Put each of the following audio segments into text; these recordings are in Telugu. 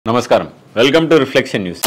నమస్కారం welcome to reflection news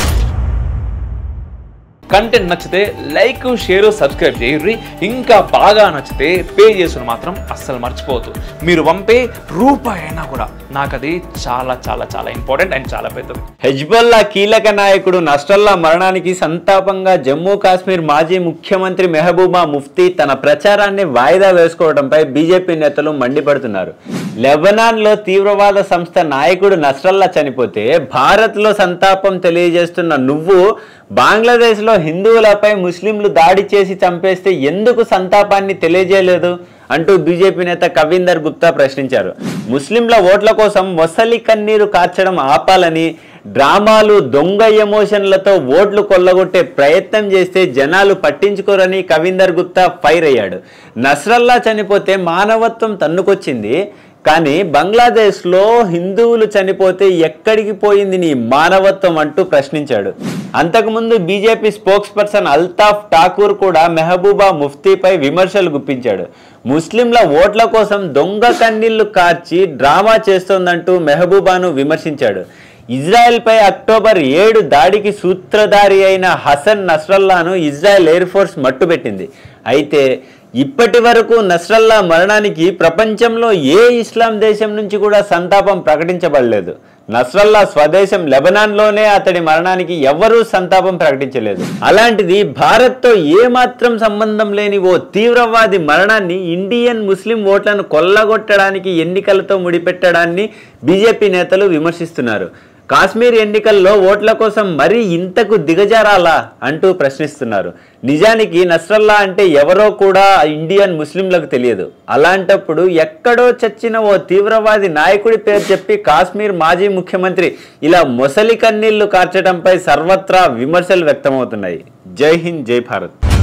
content నచ్చితే లైక్ షేర్ సబ్స్క్రైబ్ చేయర్రి ఇంకా బాగా నచ్చితే పే చేసుకుని మాత్రం అస్సలు మర్చిపోవద్దు మీరు పంపే రూపాయి అయినా కూడా నాకు అది చాలా చాలా చాలా ఇంపార్టెంట్ అండ్ చాలా పెద్దది హెజ్బల్లా కీలక నాయకుడు నస్రల్లా మరణానికి సంతాపంగా జమ్మూ కాశ్మీర్ మాజీ ముఖ్యమంత్రి మెహబూబా ముఫ్తీ తన ప్రచారాన్ని వాయిదా వేసుకోవడంపై బీజేపీ నేతలు మండిపడుతున్నారు లెబనాన్లో తీవ్రవాద సంస్థ నాయకుడు నస్రల్లా చనిపోతే భారత్లో సంతాపం తెలియజేస్తున్న నువ్వు బంగ్లాదేశ్లో హిందువులపై ముస్లింలు దాడి చేసి చంపేస్తే ఎందుకు సంతాపాన్ని తెలియజేయలేదు అంటూ బీజేపీ నేత కవీందర్ గుప్తా ప్రశ్నించారు ముస్లింల ఓట్ల కోసం మొసలి కన్నీరు కార్చడం ఆపాలని డ్రామాలు దొంగ ఎమోషన్లతో ఓట్లు కొల్లగొట్టే ప్రయత్నం చేస్తే జనాలు పట్టించుకోరని కవీందర్ గుప్తా ఫైర్ అయ్యాడు నస్రల్లా చనిపోతే మానవత్వం తన్నుకొచ్చింది కానీ బంగ్లాదేశ్లో హిందువులు చనిపోతే ఎక్కడికి పోయింది నీ మానవత్వం అంటూ ప్రశ్నించాడు అంతకుముందు BJP spokesperson Altaf Thakur కూడా మెహబూబా ముఫ్తీపై విమర్శలు గుప్పించాడు ముస్లింల ఓట్ల కోసం దొంగ కన్నీళ్లు కార్చి డ్రామా చేస్తోందంటూ మెహబూబాను విమర్శించాడు ఇజ్రాయెల్పై అక్టోబర్ ఏడు దాడికి సూత్రధారి అయిన హసన్ నస్రల్లాను ఇజ్రాయెల్ ఎయిర్ ఫోర్స్ మట్టుబెట్టింది అయితే ఇప్పటి వరకు నస్రల్లా మరణానికి ప్రపంచంలో ఏ ఇస్లాం దేశం నుంచి కూడా సంతాపం ప్రకటించబడలేదు నస్రల్లా స్వదేశం లెబనాన్లోనే అతడి మరణానికి ఎవ్వరూ సంతాపం ప్రకటించలేదు అలాంటిది భారత్తో ఏమాత్రం సంబంధం లేని ఓ తీవ్రవాది మరణాన్ని ఇండియన్ ముస్లిం ఓట్లను కొల్లగొట్టడానికి ఎన్నికలతో ముడిపెట్టడాన్ని బీజేపీ నేతలు విమర్శిస్తున్నారు కాశ్మీర్ ఎన్నికల్లో ఓట్ల కోసం మరీ ఇంతకు దిగజారాలా అంటూ ప్రశ్నిస్తున్నారు నిజానికి నస్రల్లా అంటే ఎవరో కూడా ఇండియన్ ముస్లింలకు తెలియదు అలాంటప్పుడు ఎక్కడో చచ్చిన ఓ తీవ్రవాది నాయకుడి పేరు చెప్పి కాశ్మీర్ మాజీ ముఖ్యమంత్రి ఇలా మొసలి కన్నీళ్లు కార్చడంపై సర్వత్రా విమర్శలు వ్యక్తమవుతున్నాయి జై హింద్ జై భారత్